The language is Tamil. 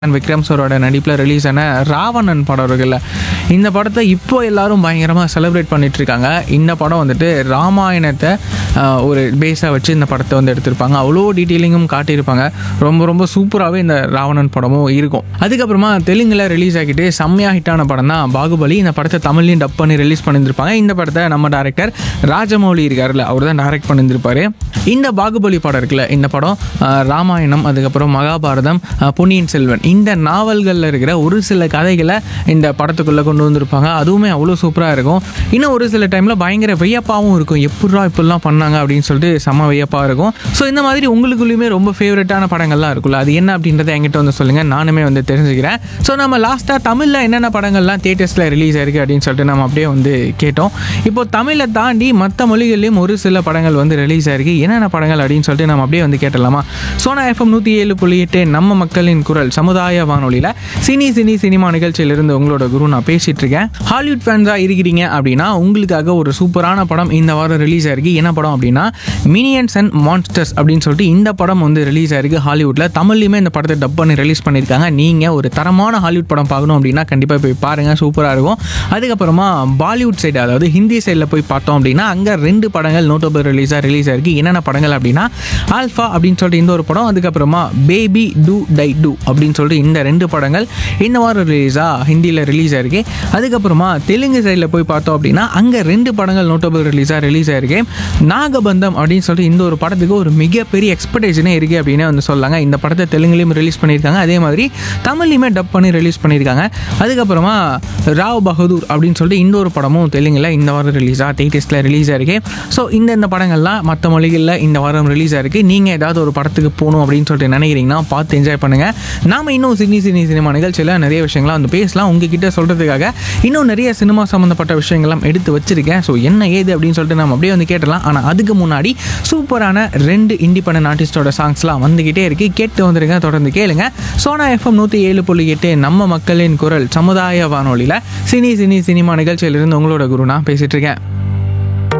அண்ட் விக்ரம் சாரோட நடிப்பில் ரிலீஸ் ஆன ராவணன் படம் இருக்குல்ல இந்த படத்தை இப்போ எல்லாரும் பயங்கரமாக செலிப்ரேட் பண்ணிட்டு இருக்காங்க இந்த படம் வந்துட்டு ராமாயணத்தை ஆஹ், ஒரு பேஸாக வச்சு இந்த படத்தை வந்து எடுத்திருப்பாங்க அவ்வளோ டீட்டெயிலிங்கும் காட்டியிருப்பாங்க ரொம்ப ரொம்ப சூப்பராகவே இந்த ராவணன் படமும் இருக்கும் அதுக்கப்புறமா தெலுங்கில் ரிலீஸ் ஆகிட்டு செம்மையாக ஹிட்டான படம் தான் பாகுபலி இந்த படத்தை தமிழ்லையும் டப் பண்ணி ரிலீஸ் பண்ணியிருந்திருப்பாங்க இந்த படத்தை நம்ம டேரக்டர் ராஜமௌலி இருக்காருல்ல அவர் தான் டைரக்ட் பண்ணியிருந்திருப்பாரு இந்த பாகுபலி படம் இருக்குல்ல இந்த படம் ஆஹ், ராமாயணம் அதுக்கப்புறம் மகாபாரதம் ஆஹ், பொன்னியின் செல்வன் இந்த நாவல்களில் இருக்கிற ஒரு சில கதைகளை இந்த படத்துக்குள்ளே கொண்டு வந்திருப்பாங்க அதுவுமே அவ்வளோ சூப்பராக இருக்கும் இன்னும் ஒரு சில டைமில் பயங்கர வியப்பாகவும் இருக்கும் எப்படா இப்படிலாம் பண்ணாங்க அப்படின்னு சொல்லிட்டு செம்ம வியப்பாக இருக்கும் ஸோ இந்த மாதிரி உங்களுக்குள்ளேயுமே ரொம்ப ஃபேவரட்டான படங்கள்லாம் இருக்குல்ல அது என்ன அப்படின்றத என்கிட்ட வந்து சொல்லுங்கள் நானுமே வந்து தெரிஞ்சுக்கிறேன் ஸோ நம்ம லாஸ்ட்டாக தமிழில் என்னென்ன படங்கள்லாம் தேட்டர்ஸில் ரிலீஸ் ஆயிருக்கு அப்படின்னு சொல்லிட்டு நம்ம அப்படியே வந்து கேட்டோம் இப்போ தமிழை தாண்டி மற்ற மொழிகள்லையும் ஒரு சில படங்கள் வந்து ரிலீஸ் ஆயிருக்கு என்னென்ன படங்கள் அப்படின்னு சொல்லிட்டு நம்ம அப்படியே வந்து கேட்டலாமா சோனா எஃப்எம் நூற்றி ஏழு புள்ளி எட்டு நம்ம மக்களின் குரல் சமுதாய வானொலியில் சினி சினி சினிமா நிகழ்ச்சியிலிருந்து உங்களோட குரு நான் பேசிட்டு இருக்கேன் ஹாலிவுட் ஃபேன்ஸாக இருக்கிறீங்க அப்படின்னா உங்களுக்காக ஒரு சூப்பரான படம் இந்த வாரம் ரிலீஸ் ஆயிருக்கு என்ன படம் அப்படின்னா மினியன்ஸ் அண்ட் மான்ஸ்டர்ஸ் அப்படின்னு சொல்லிட்டு இந்த படம் வந்து ரிலீஸ் ஆயிருக்கு ஹாலிவுட்டில் தமிழ்லையுமே இந்த படத்தை டப் பண்ணி ரிலீஸ் பண்ணியிருக்காங்க நீங்கள் ஒரு தரமான ஹாலிவுட் படம் பார்க்கணும் அப்படின்னா கண்டிப்பாக போய் பாருங்கள் சூப்பராக இருக்கும் அதுக்கப்புறமா பாலிவுட் சைடு அதாவது ஹிந்தி சைடில் போய் பார்த்தோம் அப்படின்னா அங்கே ரெண்டு படங்கள் நோட்டபிள் ரிலீஸாக ரிலீஸ் ஆயிருக்கு என்னென்ன படங்கள் அப்படின்னா ஆல்ஃபா அப்படின்னு சொல்லிட்டு இந்த ஒரு படம் அதுக்கப்புறமா பேபி டூ டை டூ அப்படின்னு சொல்லிட்டு இந்த ரெண்டு படங்கள் இந்த வாரம் ரிலீஸாக ஹிந்தியில் ரிலீஸ் ஆயிருக்கு அதுக்கப்புறமா தெலுங்கு சைடில் போய் பார்த்தோம் அப்படின்னா அங்கே ரெண்டு படங்கள் நோட்டபிள் ரிலீஸாக ரிலீஸ் ஆயிருக்கு நாகபந்தம் அப்படின்னு சொல்லிட்டு இந்த ஒரு படத்துக்கு ஒரு மிகப்பெரிய எக்ஸ்பெக்டேஷனே இருக்குது அப்படின்னு வந்து சொல்லாங்க இந்த படத்தை தெலுங்குலேயும் ரிலீஸ் பண்ணியிருக்காங்க அதே மாதிரி தமிழ்லையுமே டப் பண்ணி ரிலீஸ் பண்ணியிருக்காங்க அதுக்கப்புறமா ராவ் பகதூர் அப்படின்னு சொல்லிட்டு இந்த ஒரு படமும் தெலுங்கில் இந்த வாரம் ரிலீஸாக தேட்டர்ஸில் ரிலீஸ் ஆயிருக்கு ஸோ இந்த இந்த படங்கள்லாம் மற்ற மொழிகளில் இந்த வாரம் ரிலீஸ் ஆயிருக்கு நீங்கள் ஏதாவது ஒரு படத்துக்கு போகணும் அப்படின்னு சொல்லிட்டு நினைக்கிறீங்கன்னா பார்த்து என்ஜாய் பண்ணுங்கள் நாம இன்னும் சினி சினி சினிமா நிகழ்ச்சியில் நிறைய விஷயங்கள்லாம் வந்து பேசலாம் உங்ககிட்ட சொல்கிறதுக்காக இன்னும் நிறைய சினிமா சம்மந்தப்பட்ட விஷயங்கள்லாம் எடுத்து வச்சிருக்கேன் ஸோ என்ன ஏது அப்படின்னு சொல்லிட்டு நம்ம அப்படியே வந்து கேட்டலாம் ஆனால் அதுக்கு முன்னாடி சூப்பரான ரெண்டு இண்டிபெண்டன்ட் ஆர்டிஸ்டோட சாங்ஸ்லாம் வந்துக்கிட்டே இருக்கு கேட்டு வந்துருங்க தொடர்ந்து கேளுங்க சோனா எஃப்எம் நூற்றி ஏழு புள்ளி எட்டு நம்ம மக்களின் குரல் சமுதாய வானொலியில் சினி சினி சினிமா நிகழ்ச்சியிலிருந்து உங்களோட குரு நான் பேசிட்டு இருக்கேன்